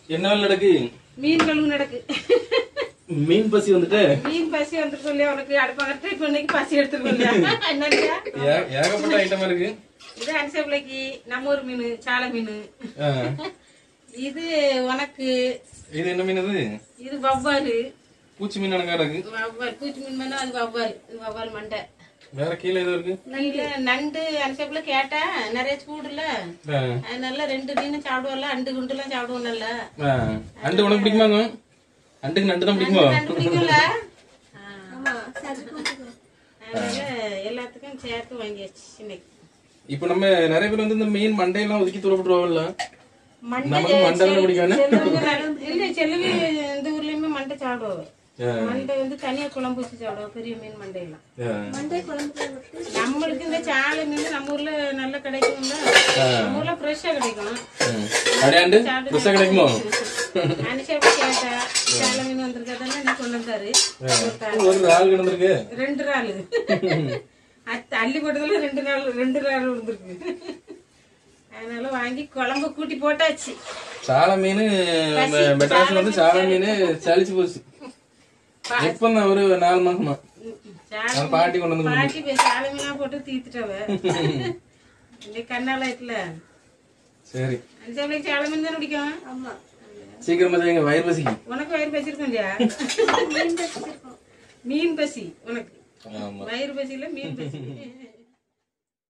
என்ன வேலை நடக்கு மீன் கழுவு நடக்கு மீன் பசி வந்துட்டு மீன் பசி வந்துருக்கு இல்லையா உனக்கு அடுப்பாங்கட்டு இப்ப இன்னைக்கு பசி எடுத்துருக்கோம் இல்லையா என்னடியா ஏ- ஏகப்பட்ட ஐட்டம் இருக்கு இது அன்சபிளைக்கு நம்ம ஊர் மீன் சாலை மீன் ஆ. இது உனக்கு இது என்ன மீன் இது இது வவ்வாலு பூச்சி மீன் எனக்கு இருக்கு வவ்வால் பூச்சி மீன் வேணா அது வவ்வால் இது வவ்வால் மண்டை வேற கீழே ஏதோ இருக்கு கீழே நண்டு அன்சபிள கேட்டேன் நிறைய சூடுல ஆ. அதனால ரெண்டு மீன் சாப்பிடுவோம்ல அண்டு குண்டுலாம் சாப்பிடுவோம் நல்லா ஆ. அண்டு உனக்கு பிடிக்குமாங்க அண்டுக்கு நண்டு தான் பிடிக்குமா நண்டு பிடிக்கும்ல அதனால எல்லாத்துக்கும் சேர்த்து வாங்கியாச்சு இன்னைக்கு இப்ப நம்ம நிறைய பேர் வந்து இந்த மீன் மண்டையெல்லாம் ஒதுக்கி தூரப்பட்டுருவாங்கல்ல மண்டை நமக்கு மண்டை தானே பிடிக்காது செல்வங்க நிறைய- இல்ல செல்வி இந்த ஊர்லயுமே மண்டை சாப்பிடுவோம் ஆ. மண்டை வந்து தனியா குழம்பு வச்சு சாப்பிடுவோம் பெரிய மீன் மண்டையெல்லாம் ஆ. நம்மளுக்கு இந்த சாலை மீன் நம்ம ஊர்ல நல்லா கிடைக்கும்ல நம்ம ஊர்ல ஃப்ரெஷ்ஷா கிடைக்கும் ம். அப்படியே அண்டு புதுசா கிடைக்குமோ அனுஷாப்பா கேட்டா சாலை மீன் வந்திருக்கா தானே நீ கொண்டு வந்தாரு ஒரு தா- ஒரு நாள் கிடந்திருக்கு ரெண்டு நாள் அத்த அள்ளி போட்டதுல ரெண்டு நாள் ரெண்டு நாள் இருந்திருக்கு அதனால வாங்கி குழம்பு கூட்டி போட்டாச்சு சாலை மீன் மெட்ராஸ்ல வந்து சாலை மீன் சளிச்சு போச்சு எப்ப நான் ஒரு நாலு மாசமா சாலை நான் பாட்டி கொண்டு வந்து பாட்டி போய் சாலை மீனா போட்டு தீத்துட்டவ இன்னைக்கு கண்ணால ஆயிட்டுல சரி அஞ்சாவளைக்கு சாலை மீன் தானே பிடிக்கும் ஆமா சீக்கிரமா செய்யுங்க வயிறு பசிக்கு உனக்கு வயிறு பசிருக்கும் இல்லையா மீன் பசி உனக்கு ஆமா வயிறு பசி இல்ல மீன் பசி